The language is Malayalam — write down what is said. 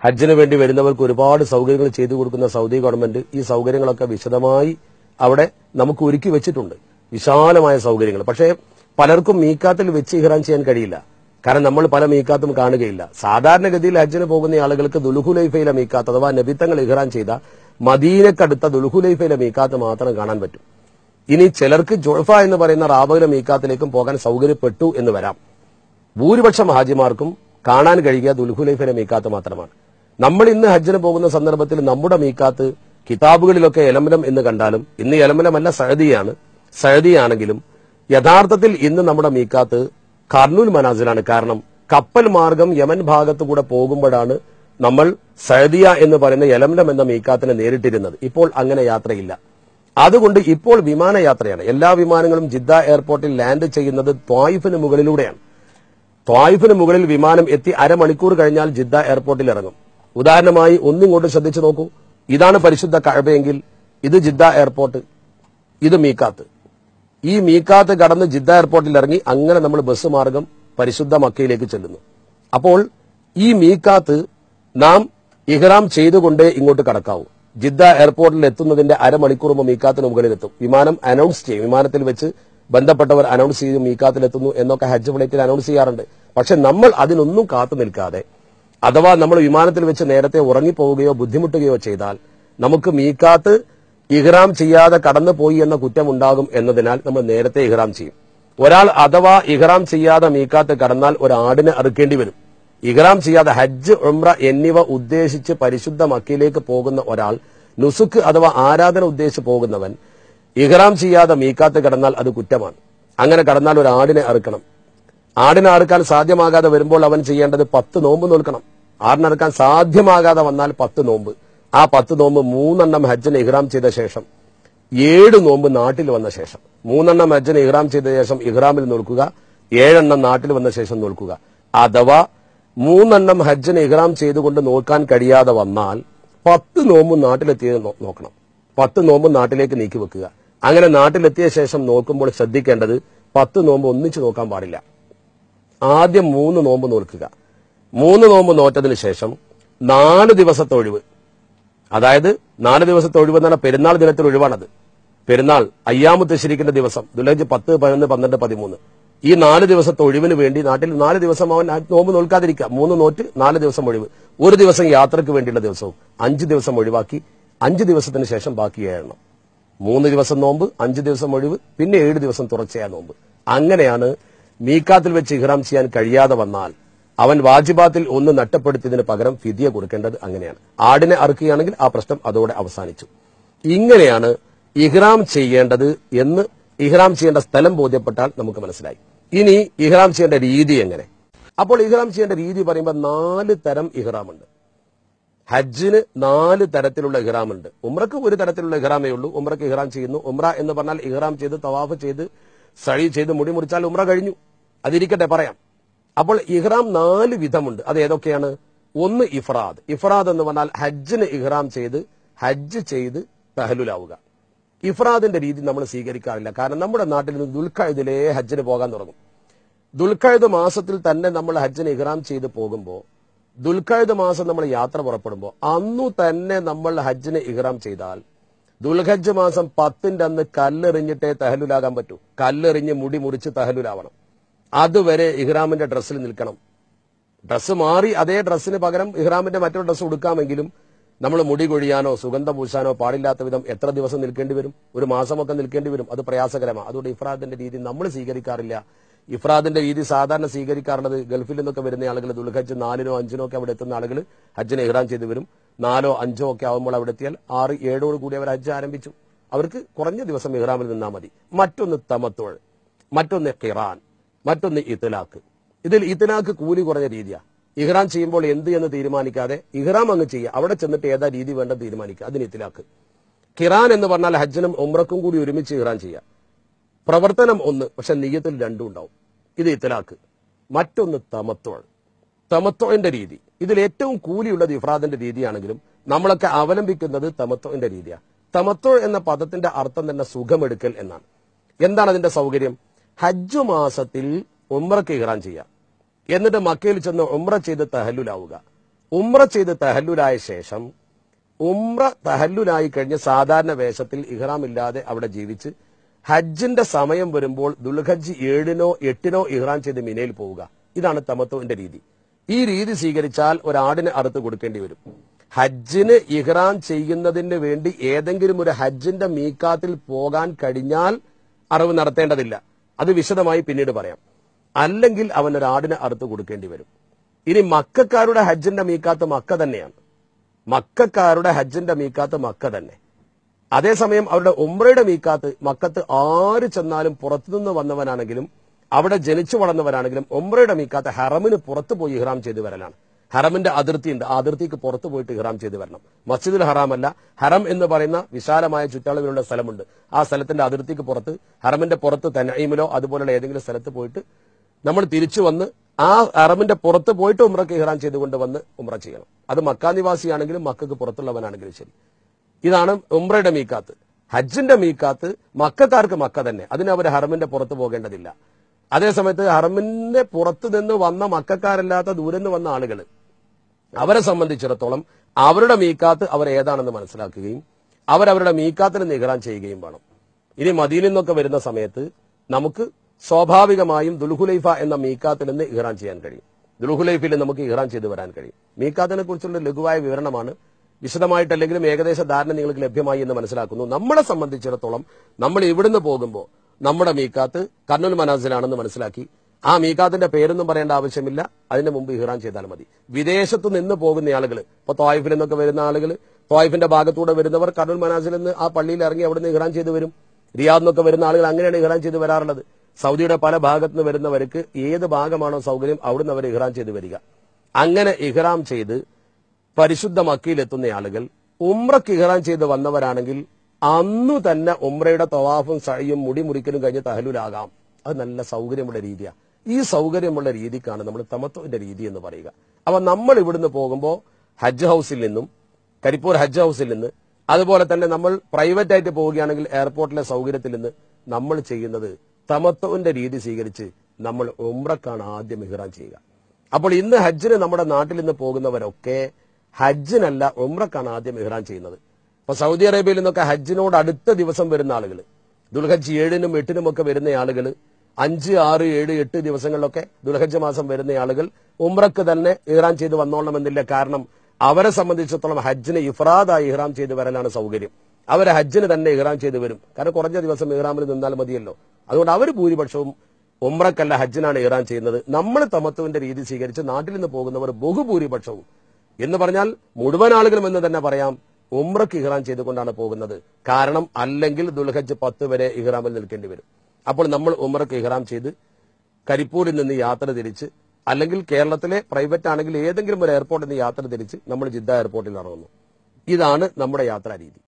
ഹജ്ജിന് വേണ്ടി വരുന്നവർക്ക് ഒരുപാട് സൗകര്യങ്ങൾ ചെയ്തു കൊടുക്കുന്ന സൗദി ഗവൺമെന്റ് ഈ സൗകര്യങ്ങളൊക്കെ വിശദമായി അവിടെ നമുക്ക് ഒരുക്കി വെച്ചിട്ടുണ്ട് വിശാലമായ സൗകര്യങ്ങൾ പക്ഷേ പലർക്കും മീക്കാത്തിൽ വെച്ച് ഇഹ്റാൻ ചെയ്യാൻ കഴിയില്ല കാരണം നമ്മൾ പല മീക്കാത്തും കാണുകയില്ല സാധാരണഗതിയിൽ ഹജ്ജിന് പോകുന്ന ആളുകൾക്ക് ദുൽഹുലൈഫയിലെ മീക്കാത്ത് അഥവാ നബിത്തങ്ങൾ ഇഹ്റാൻ ചെയ്ത മദീനക്കടുത്ത ദുൽഹുലൈഫയിലെ മീക്കാത്ത് മാത്രം കാണാൻ പറ്റും ഇനി ചിലർക്ക് ജുൾഫ എന്ന് പറയുന്ന റാബയിലെ മീക്കാത്തിലേക്കും പോകാൻ സൗകര്യപ്പെട്ടു എന്ന് വരാം ഭൂരിപക്ഷം ഹാജിമാർക്കും കാണാൻ കഴിയുക ദുൽഹുലൈഫിലെ മീക്കാത്ത് മാത്രമാണ് നമ്മൾ ഇന്ന് ഹജ്ജിന് പോകുന്ന സന്ദർഭത്തിൽ നമ്മുടെ മീക്കാത്ത് കിതാബുകളിലൊക്കെ എലമലം എന്ന് കണ്ടാലും ഇന്ന് എലമലമല്ല സഴദിയാണ് സഴദിയാണെങ്കിലും യഥാർത്ഥത്തിൽ ഇന്ന് നമ്മുടെ മീക്കാത്ത് കർണൂൽ മനാസിലാണ് കാരണം കപ്പൽ മാർഗം യമൻ ഭാഗത്തു കൂടെ പോകുമ്പോഴാണ് നമ്മൾ സഴദിയ എന്ന് പറയുന്ന എലമലം എന്ന മീക്കാത്തിനെ നേരിട്ടിരുന്നത് ഇപ്പോൾ അങ്ങനെ യാത്രയില്ല അതുകൊണ്ട് ഇപ്പോൾ വിമാനയാത്രയാണ് എല്ലാ വിമാനങ്ങളും ജിദ്ദ എയർപോർട്ടിൽ ലാൻഡ് ചെയ്യുന്നത് ത്വായിഫിന് മുകളിലൂടെയാണ് ത്വായിഫിന് മുകളിൽ വിമാനം എത്തി അരമണിക്കൂർ കഴിഞ്ഞാൽ ജിദ്ദ എയർപോർട്ടിൽ ഇറങ്ങും ഉദാഹരണമായി ഒന്നിങ്ങോട്ട് ശ്രദ്ധിച്ചു നോക്കൂ ഇതാണ് പരിശുദ്ധ കഴബയെങ്കിൽ ഇത് ജിദ്ദ എയർപോർട്ട് ഇത് മീക്കാത്ത് ഈ മീക്കാത്ത് കടന്ന് ജിദ്ദ എയർപോർട്ടിൽ ഇറങ്ങി അങ്ങനെ നമ്മൾ ബസ് മാർഗം പരിശുദ്ധ മക്കയിലേക്ക് ചെല്ലുന്നു അപ്പോൾ ഈ മീക്കാത്ത് നാം ഇഹ്റാം ചെയ്തുകൊണ്ടേ ഇങ്ങോട്ട് കടക്കാവൂ ജിദ്ദ എയർപോർട്ടിൽ എത്തുന്നതിന്റെ അരമണിക്കൂർ മുമ്പ് മീക്കാത്തിന് മുകളിലെത്തും വിമാനം അനൗൺസ് ചെയ്യും വിമാനത്തിൽ വെച്ച് ബന്ധപ്പെട്ടവർ അനൗൺസ് ചെയ്ത് മീക്കാത്തിൽ എത്തുന്നു എന്നൊക്കെ ഹജ്ജ് ഫ്ലൈറ്റിൽ അനൗൺസ് ചെയ്യാറുണ്ട് പക്ഷെ നമ്മൾ അതിനൊന്നും കാത്തു നിൽക്കാതെ അഥവാ നമ്മൾ വിമാനത്തിൽ വെച്ച് നേരത്തെ ഉറങ്ങിപ്പോവുകയോ ബുദ്ധിമുട്ടുകയോ ചെയ്താൽ നമുക്ക് മീക്കാത്ത് ഇഹ്റാം ചെയ്യാതെ കടന്നു പോയി എന്ന കുറ്റമുണ്ടാകും എന്നതിനാൽ നമ്മൾ നേരത്തെ ഇഹ്റാം ചെയ്യും ഒരാൾ അഥവാ ഇഹ്റാം ചെയ്യാതെ മീക്കാത്ത് കടന്നാൽ ഒരു ആടിനെ അറുക്കേണ്ടി വരും ഇഹ്റാം ചെയ്യാതെ ഹജ്ജ് ഉംറ എന്നിവ ഉദ്ദേശിച്ച് പരിശുദ്ധ മക്കയിലേക്ക് പോകുന്ന ഒരാൾ നുസുക്ക് അഥവാ ആരാധന ഉദ്ദേശിച്ച് പോകുന്നവൻ ഇഹ്റാം ചെയ്യാതെ മീക്കാത്ത് കടന്നാൽ അത് കുറ്റമാണ് അങ്ങനെ കടന്നാൽ ഒരു ആടിനെ അറുക്കണം ആടിനെ അറുക്കാൻ സാധ്യമാകാതെ വരുമ്പോൾ അവൻ ചെയ്യേണ്ടത് പത്ത് നോമ്പ് നോൽക്കണം ആടിനറുക്കാൻ സാധ്യമാകാതെ വന്നാൽ പത്ത് നോമ്പ് ആ പത്ത് നോമ്പ് മൂന്നെണ്ണം ഹജ്ജിന് ഇഹ്റാം ചെയ്ത ശേഷം ഏഴ് നോമ്പ് നാട്ടിൽ വന്ന ശേഷം മൂന്നെണ്ണം ഹജ്ജിന് ഇഹ്റാം ചെയ്ത ശേഷം ഇഹ്റാമിൽ നോൽക്കുക ഏഴെണ്ണം നാട്ടിൽ വന്ന ശേഷം നോൽക്കുക അഥവാ മൂന്നെണ്ണം ഹജ്ജിന് ഇഹ്റാം ചെയ്തുകൊണ്ട് നോക്കാൻ കഴിയാതെ വന്നാൽ പത്ത് നോമ്പ് നാട്ടിലെത്തിയത് നോ- നോക്കണം പത്ത് നോമ്പ് നാട്ടിലേക്ക് നീക്കി വെക്കുക അങ്ങനെ നാട്ടിലെത്തിയ ശേഷം നോക്കുമ്പോൾ ശ്രദ്ധിക്കേണ്ടത് പത്ത് നോമ്പ് ഒന്നിച്ചു നോക്കാൻ പാടില്ല ആദ്യം മൂന്ന് നോമ്പ് നോൽക്കുക മൂന്ന് നോമ്പ് നോറ്റതിന് ശേഷം നാല് ദിവസത്തെ ഒഴിവ് അതായത് നാല് ദിവസത്തെ ഒഴിവ് എന്ന് പറഞ്ഞാൽ പെരുന്നാൾ ദിനത്തിൽ ഒഴിവാണത് പെരുന്നാൾ അയ്യാമത്ത് ശരിക്കുന്ന ദിവസം ദുലഹജ് പത്ത് പതിനൊന്ന് പന്ത്രണ്ട് പതിമൂന്ന് ഈ നാല് ദിവസത്തെ ഒഴിവിന് വേണ്ടി നാട്ടിൽ നാല് ദിവസം അവൻ ആ നോമ്പ് നോൽക്കാതിരിക്കുക മൂന്ന് നോറ്റ് നാല് ദിവസം ഒഴിവ് ഒരു ദിവസം യാത്രയ്ക്ക് വേണ്ടിയുള്ള ദിവസവും അഞ്ച് ദിവസം ഒഴിവാക്കി അഞ്ച് ദിവസത്തിന് ശേഷം ബാക്കി ഏഴെണ്ണം മൂന്ന് ദിവസം നോമ്പ് അഞ്ച് ദിവസം ഒഴിവ് പിന്നെ ഏഴ് ദിവസം തുടർച്ചയായ നോമ്പ് അങ്ങനെയാണ് മീക്കാത്തിൽ വെച്ച് ഇഹ്റാം ചെയ്യാൻ കഴിയാതെ വന്നാൽ അവൻ വാജിബാത്തിൽ ഒന്ന് നഷ്ടപ്പെടുത്തിയതിന് പകരം ഫിദിയ കൊടുക്കേണ്ടത് അങ്ങനെയാണ് ആടിനെ അറുക്കുകയാണെങ്കിൽ ആ പ്രശ്നം അതോടെ അവസാനിച്ചു ഇങ്ങനെയാണ് ഇഹ്റാം ചെയ്യേണ്ടത് എന്ന് ഇഹ്റാം ചെയ്യേണ്ട സ്ഥലം ബോധ്യപ്പെട്ടാൽ നമുക്ക് മനസ്സിലായി ഇനി ഇഹ്റാം ചെയ്യേണ്ട രീതി എങ്ങനെ അപ്പോൾ ഇഹ്റാം ചെയ്യേണ്ട രീതി പറയുമ്പോൾ നാല് തരം ഇഹ്റാമുണ്ട് ഹജ്ജിന് നാല് തരത്തിലുള്ള ഇഹ്റാമുണ്ട് ഉമ്രക്ക് ഒരു തരത്തിലുള്ള ഇഹ്റാമേ ഉള്ളൂ ഉമ്രക്ക് ഇഹ്റാം ചെയ്യുന്നു ഉമ്ര എന്ന് പറഞ്ഞാൽ ഇഹ്റാം ചെയ്ത് തവാഫ് ചെയ്ത് സഴി ചെയ്ത് മുടി മുറിച്ചാൽ ഉമ്ര കഴിഞ്ഞു അതിരിക്കട്ടെ പറയാം അപ്പോൾ ഇഹ്റാം നാല് വിധമുണ്ട് അത് ഏതൊക്കെയാണ് ഒന്ന് ഇഫ്രാദ് ഇഫ്രാദ് എന്ന് പറഞ്ഞാൽ ഹജ്ജിന് ഇഹ്റാം ചെയ്ത് ഹജ്ജ് ചെയ്ത് തഹലുലാവുക ഇഫ്രാദിന്റെ രീതി നമ്മൾ സ്വീകരിക്കാറില്ല കാരണം നമ്മുടെ നാട്ടിൽ നിന്ന് ദുൽഖൈദിലേ ഹജ്ജിന് പോകാൻ തുടങ്ങും ദുൽഖൈദ് മാസത്തിൽ തന്നെ നമ്മൾ ഹജ്ജിന് ഇഹ്റാം ചെയ്ത് പോകുമ്പോൾ ദുൽഖൈദ് മാസം നമ്മൾ യാത്ര പുറപ്പെടുമ്പോൾ അന്നു തന്നെ നമ്മൾ ഹജ്ജിന് ഇഹ്റാം ചെയ്താൽ ദുൽഹജ്ജ് മാസം പത്തിന്റെ അന്ന് കല്ലെറിഞ്ഞിട്ടേ തഹലുലാകാൻ പറ്റൂ കല്ലെറിഞ്ഞ് മുടി മുറിച്ച് തഹലുലാവണം അതുവരെ ഇഹ്റാമിന്റെ ഡ്രസ്സിൽ നിൽക്കണം ഡ്രസ്സ് മാറി അതേ ഡ്രസ്സിന് പകരം ഇഹ്റാമിന്റെ മറ്റൊരു ഡ്രസ്സ് ഉടുക്കാമെങ്കിലും നമ്മൾ മുടി കൊഴിയാനോ സുഗന്ധം പൂശാനോ പാടില്ലാത്ത വിധം എത്ര ദിവസം നിൽക്കേണ്ടി വരും ഒരു മാസമൊക്കെ നിൽക്കേണ്ടി വരും അത് പ്രയാസകരമാണ് അതുകൊണ്ട് ഇഫ്രാദിന്റെ രീതി നമ്മൾ സ്വീകരിക്കാറില്ല ഇഫ്രാദിന്റെ രീതി സാധാരണ സ്വീകരിക്കാറുള്ളത് ഗൾഫിൽ നിന്നൊക്കെ വരുന്ന ആളുകൾ ദുൽഹജ്ജ് നാലിനോ അഞ്ചിനോ ഒക്കെ അവിടെ എത്തുന്ന ആളുകൾ ഹജ്ജിന് ഇഹ്റാം ചെയ്ത് വരും നാലോ അഞ്ചോ ഒക്കെ ആവുമ്പോൾ അവിടെ എത്തിയാൽ ആറ് ഏഴോട് കൂടി അവർ ഹജ്ജ് ആരംഭിച്ചു അവർക്ക് കുറഞ്ഞ ദിവസം ഇഹ്റാമിൽ നിന്നാൽ മതി മറ്റൊന്ന് തമത്തോൾ മറ്റൊന്ന് ഖിറാൻ മറ്റൊന്ന് ഇത്തലാക്ക് ഇതിൽ ഇത്തലാക്ക് കൂലി കുറഞ്ഞ രീതിയാ ഇഹ്റാം ചെയ്യുമ്പോൾ എന്ത് എന്ന് തീരുമാനിക്കാതെ ഇഹ്റാം അങ്ങ് ചെയ്യുക അവിടെ ചെന്നിട്ട് ഏതാ രീതി വേണ്ട തീരുമാനിക്കുക അതിന് ഇത്തലാക്ക് ഖിറാൻ എന്ന് പറഞ്ഞാൽ ഹജ്ജിനും ഉമ്രക്കും കൂടി ഒരുമിച്ച് ഇഹ്റാം ചെയ്യുക പ്രവർത്തനം ഒന്ന് പക്ഷെ നെയ്യത്തിൽ രണ്ടും ഉണ്ടാവും ഇത് ഇത്തലാക്ക് മറ്റൊന്ന് തമത്തോൾ തമത്തോന്റെ രീതി ഇതിൽ ഏറ്റവും കൂലിയുള്ളത് ഇഫ്രാദിന്റെ രീതിയാണെങ്കിലും നമ്മളൊക്കെ അവലംബിക്കുന്നത് തമത്തോന്റെ രീതിയാണ് തമത്തോ എന്ന പദത്തിന്റെ അർത്ഥം തന്നെ സുഖമെടുക്കൽ എന്നാണ് എന്താണ് അതിന്റെ സൗകര്യം ഹജ്ജ് മാസത്തിൽ ഉമ്രക്ക് ഇഹ്റാൻ ചെയ്യാം എന്നിട്ട് മക്കയിൽ ചെന്ന് ഉമ്ര ചെയ്ത് തഹല്ലുലാവുക ഉമ്ര ചെയ്ത് തഹല്ലുലായ ശേഷം ഉമ്ര തഹല്ലുലായി കഴിഞ്ഞ് സാധാരണ വേഷത്തിൽ ഇഹ്റാം ഇല്ലാതെ അവിടെ ജീവിച്ച് ഹജ്ജിന്റെ സമയം വരുമ്പോൾ ദുൽഹജ്ജ് ഏഴിനോ എട്ടിനോ ഇഹ്റാം ചെയ്ത് മിനയിൽ പോവുക ഇതാണ് തമത്വന്റെ രീതി ഈ രീതി സ്വീകരിച്ചാൽ ഒരാടിന് അറുത്ത് കൊടുക്കേണ്ടി വരും ഹജ്ജിന് ഇഹ്റാം ചെയ്യുന്നതിന് വേണ്ടി ഏതെങ്കിലും ഒരു ഹജ്ജിന്റെ മീക്കാത്തിൽ പോകാൻ കഴിഞ്ഞാൽ അറിവ് നടത്തേണ്ടതില്ല അത് വിശദമായി പിന്നീട് പറയാം അല്ലെങ്കിൽ അവൻ ഒരാടിന് അറുത്ത് കൊടുക്കേണ്ടി വരും ഇനി മക്കാരുടെ ഹജ്ജിന്റെ മീക്കാത്ത് മക്ക തന്നെയാണ് മക്കാരുടെ ഹജ്ജിന്റെ മീക്കാത്ത് മക്ക തന്നെ അതേസമയം അവരുടെ ഉമ്രയുടെ മീക്കാത്ത് മക്കത്ത് ആര് ചെന്നാലും പുറത്തുനിന്ന് വന്നവനാണെങ്കിലും അവിടെ ജനിച്ചു വളർന്നവരാണെങ്കിലും ഉമ്രയുടെ മീക്കാത്ത് ഹറമിന് പുറത്തു പോയി ഇഹ്റാം ചെയ്തു വരലാണ് ഹറമിന്റെ അതിർത്തിയുണ്ട് ആ അതിർത്തിക്ക് പുറത്തു പോയിട്ട് ഇഹ്റാം ചെയ്തു വരണം മസ്ജിദുൽ ഹറാം അല്ല ഹറം എന്ന് പറയുന്ന വിശാലമായ ചുറ്റളവിലുള്ള സ്ഥലമുണ്ട് ആ സ്ഥലത്തിന്റെ അതിർത്തിക്ക് പുറത്ത് ഹറമിന്റെ പുറത്ത് തനീമിലോ അതുപോലുള്ള ഏതെങ്കിലും സ്ഥലത്ത് പോയിട്ട് നമ്മൾ തിരിച്ചു വന്ന് ആ ഹറമിന്റെ പുറത്ത് പോയിട്ട് ഉമ്രക്ക് ഇഹ്റാം ചെയ്തുകൊണ്ട് വന്ന് ഉമ്ര ചെയ്യണം അത് മക്കാ നിവാസിയാണെങ്കിലും മക്കൾക്ക് പുറത്തുള്ളവനാണെങ്കിലും ശരി ഇതാണ് ഉംറയുടെ മീക്കാത്ത് ഹജ്ജിന്റെ മീക്കാത്ത് മക്കാർക്ക് മക്ക തന്നെ അതിന് അവർ ഹറമിന്റെ പുറത്ത് പോകേണ്ടതില്ല അതേസമയത്ത് ഹറമിന്റെ പുറത്ത് നിന്ന് വന്ന മക്കാരല്ലാത്ത ദൂരെ നിന്ന് വന്ന ആളുകൾ അവരെ സംബന്ധിച്ചിടത്തോളം അവരുടെ മീക്കാത്ത് അവർ ഏതാണെന്ന് മനസ്സിലാക്കുകയും അവരവരുടെ മീക്കാത്തിന് നികറാൻ ചെയ്യുകയും വേണം ഇനി മദീനിൽ നിന്നൊക്കെ വരുന്ന സമയത്ത് നമുക്ക് സ്വാഭാവികമായും ദുൽഹുലൈഫ എന്ന മീക്കാത്തിൽ നിന്ന് ഇഹ്റാൻ ചെയ്യാൻ കഴിയും ദുൽഹുലൈഫിൽ നമുക്ക് ഇഹ്റാൻ ചെയ്തു വരാൻ കഴിയും മീക്കാത്തിനെ കുറിച്ചുള്ള ലഘുവായ വിവരണമാണ് വിശദമായിട്ടല്ലെങ്കിലും ഏകദേശ ധാരണ നിങ്ങൾക്ക് ലഭ്യമായി എന്ന് മനസ്സിലാക്കുന്നു നമ്മളെ സംബന്ധിച്ചിടത്തോളം നമ്മൾ ഇവിടുന്ന് പോകുമ്പോൾ നമ്മുടെ മീക്കാത്ത് കർണുൽ മനാസിലാണെന്ന് മനസ്സിലാക്കി ആ മീക്കാത്തിന്റെ പേരൊന്നും പറയേണ്ട ആവശ്യമില്ല അതിന് മുമ്പ് ഇഹ്റാൻ ചെയ്താൽ മതി വിദേശത്ത് നിന്ന് പോകുന്ന ആളുകൾ ഇപ്പൊ തോയിഫിൽ നിന്നൊക്കെ വരുന്ന ആളുകൾ തോയിഫിന്റെ ഭാഗത്തൂടെ വരുന്നവർ കർണുൽ മനാസിൽ നിന്ന് ആ പള്ളിയിൽ ഇറങ്ങി അവിടുന്ന് ഇഹ്റാൻ ചെയ്ത് വരും റിയാദ് നിന്നൊക്കെ വരുന്ന ആളുകൾ അങ്ങനെയാണ് ഇഹ്റാൻ ചെയ്ത് വരാറുള്ളത് സൗദിയുടെ പല ഭാഗത്തു നിന്ന് വരുന്നവർക്ക് ഏത് ഭാഗമാണോ സൗകര്യം അവിടുന്ന് അവർ ഇഹ്റാം ചെയ്ത് വരിക അങ്ങനെ ഇഹ്റാം ചെയ്ത് പരിശുദ്ധ മക്കയിലെത്തുന്ന ആളുകൾ ഉമ്രക്ക് ഇഹ്റാം ചെയ്ത് വന്നവരാണെങ്കിൽ അന്നു തന്നെ ഉമ്രയുടെ തവാഫും സഴിയും മുടി മുറിക്കലും കഴിഞ്ഞ് തഹലുലാകാം അത് നല്ല സൗകര്യമുള്ള രീതിയാണ് ഈ സൗകര്യമുള്ള രീതിക്കാണ് നമ്മൾ തമത്വന്റെ രീതി എന്ന് പറയുക അപ്പൊ നമ്മൾ ഇവിടുന്ന് പോകുമ്പോൾ ഹജ്ജ് ഹൗസിൽ നിന്നും കരിപ്പൂർ ഹജ്ജ് ഹൗസിൽ നിന്ന് അതുപോലെ തന്നെ നമ്മൾ പ്രൈവറ്റ് ആയിട്ട് പോവുകയാണെങ്കിൽ എയർപോർട്ടിലെ സൗകര്യത്തിൽ നിന്ന് നമ്മൾ ചെയ്യുന്നത് തമത്വന്റെ രീതി സ്വീകരിച്ച് നമ്മൾ ഉമ്രക്കാണ് ആദ്യം ഇഹ്റാം ചെയ്യുക അപ്പോൾ ഇന്ന് ഹജ്ജിന് നമ്മുടെ നാട്ടിൽ നിന്ന് പോകുന്നവരൊക്കെ ഹജ്ജിനല്ല ഉമ്രക്കാണ് ആദ്യം ഇഹ്റാം ചെയ്യുന്നത് ഇപ്പൊ സൗദി അറേബ്യയിൽ നിന്നൊക്കെ ഹജ്ജിനോട് അടുത്ത ദിവസം വരുന്ന ആളുകൾ ദുൽഹജ്ജ് ഏഴിനും എട്ടിനും ഒക്കെ വരുന്ന ആളുകൾ അഞ്ച് ആറ് ഏഴ് എട്ട് ദിവസങ്ങളിലൊക്കെ ദുൽഹജ്ജ് മാസം വരുന്ന ആളുകൾ ഉമ്രക്ക് തന്നെ ഇഹ്റാം ചെയ്ത് വന്നോളണമെന്നില്ല കാരണം അവരെ സംബന്ധിച്ചിടത്തോളം ഹജ്ജിന് ഇഫ്രാദായി ഇഹ്റാം ചെയ്ത് വരലാണ് സൗകര്യം അവർ ഹജ്ജിന് തന്നെ ഇഹ്റാം ചെയ്ത് വരും കാരണം കുറഞ്ഞ ദിവസം ഇഹ്റാമിൽ നിന്നാൽ മതിയല്ലോ അതുകൊണ്ട് അവർ ഭൂരിപക്ഷവും ഉമ്രക്കല്ല ഹജ്ജിനാണ് ഇഹ്റാം ചെയ്യുന്നത് നമ്മൾ തമത്വന്റെ രീതി സ്വീകരിച്ച് നാട്ടിൽ നിന്ന് പോകുന്നവർ ബഹുഭൂരിപക്ഷവും എന്ന് പറഞ്ഞാൽ മുഴുവൻ ആളുകളും എന്ന് തന്നെ പറയാം ഉമ്രക്ക് ഇഹ്റാം ചെയ്തുകൊണ്ടാണ് പോകുന്നത് കാരണം അല്ലെങ്കിൽ ദുൽഹജ്ജ് പത്ത് വരെ ഇഹ്റാമിൽ നിൽക്കേണ്ടി വരും അപ്പോൾ നമ്മൾ ഉമ്രക്ക് ഇഹ്റാം ചെയ്ത് കരിപ്പൂരിൽ നിന്ന് യാത്ര തിരിച്ച് അല്ലെങ്കിൽ കേരളത്തിലെ പ്രൈവറ്റ് ആണെങ്കിൽ ഏതെങ്കിലും ഒരു എയർപോർട്ടിൽ നിന്ന് യാത്ര തിരിച്ച് നമ്മൾ ജിദ്ദ എയർപോർട്ടിൽ ഇറങ്ങുന്നു ഇതാണ് നമ്മുടെ യാത്രാ രീതി